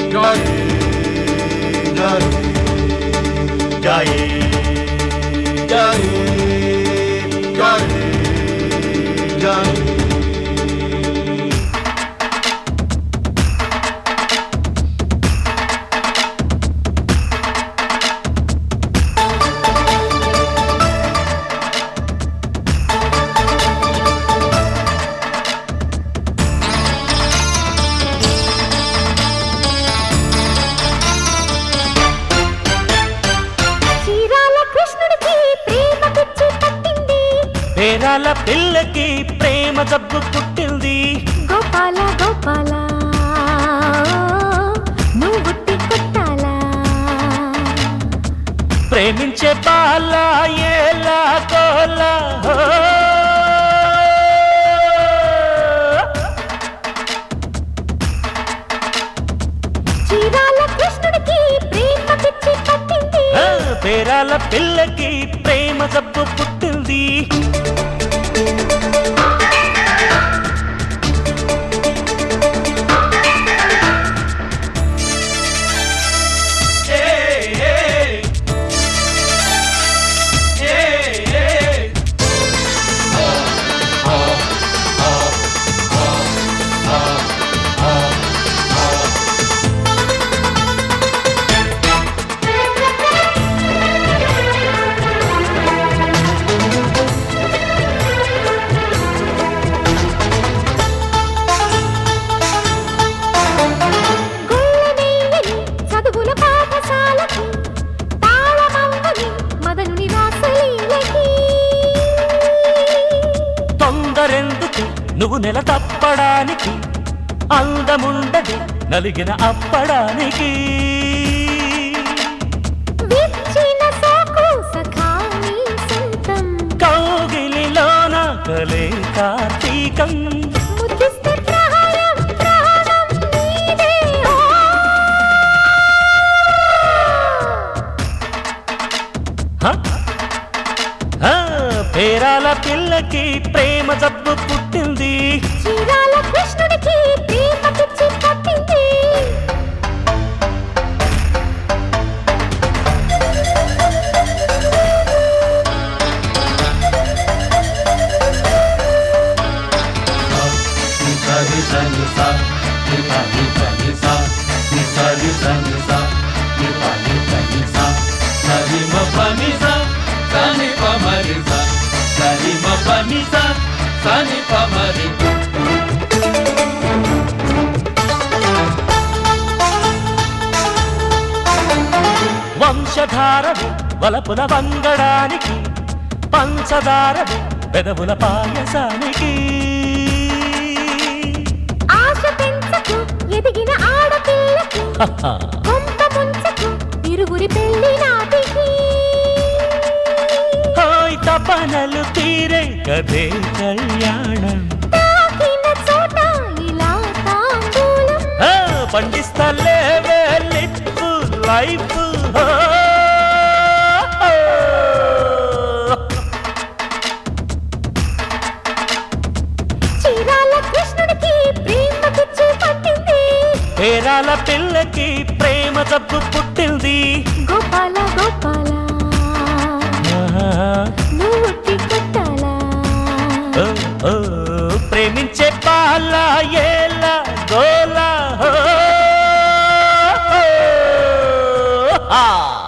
చీరాల కృష్ణుడికి ప్రేమ పిచ్చి పట్టింది పేరాల పిల్లకి ప్రేమ జబ్బు పుట్టింది గోపాల గోపాల నువ్వు బుట్టి కొట్టాలా ప్రేమించే బాల ఏలా కోలా ఓ. చీరాల కృష్ణుడికి ప్రేమ పిచ్చి పట్టింది ఆ, పేరాల పిల్లకి ప్రేమ జబ్బు పుట్టింది గొల్లనేయని చదువుల పాఠశాలకి తాళమవ్వని మదనుని రాసలీలకి తొందరెందుకు నువ్వు నెల తప్పడానికి అందముండది నలిగిన అప్పడానికి విచ్చిన సోకు సఖాని సొంతం కౌగిలిలోన కలే కార్తీకం ముద్దిస్తే ప్రహరం ప్రాణం నీదే ఓ. హ? హ, పేరాల పిల్లకి ప్రేమ జబ్బు పుట్టింది చీరాల కృష్ణుడికి ప్రేమ పిచ్చి పట్టింది వంశధారవి వలపుల వంగడానికి పంచదారవి పెదవుల పాయసానికి ఆశ పెంచకు ఎదిగిన ఆడపిల్లకి హహ. కొంత ముంచకు ఇరుగురి పెళ్లి నాటికి హాయ్ తపనలు తీరే కదే కళ్యాణం తాకిన చోట ఇలా తాంబూలం ఆ, పండిస్తలేవే లిప్పు లైఫ్ హో. చీరాల కృష్ణుడికి ప్రేమ పిచ్చి పట్టింది పేరాల పిల్లకి ప్రేమ జబ్బు పుట్టింది గోపాల గోపాల ఆహా. నువ్వు ఉట్టి కొట్టాలా ఓ, ఓ, ప్రేమించే పాల ఏలా గోలా హో. ఆ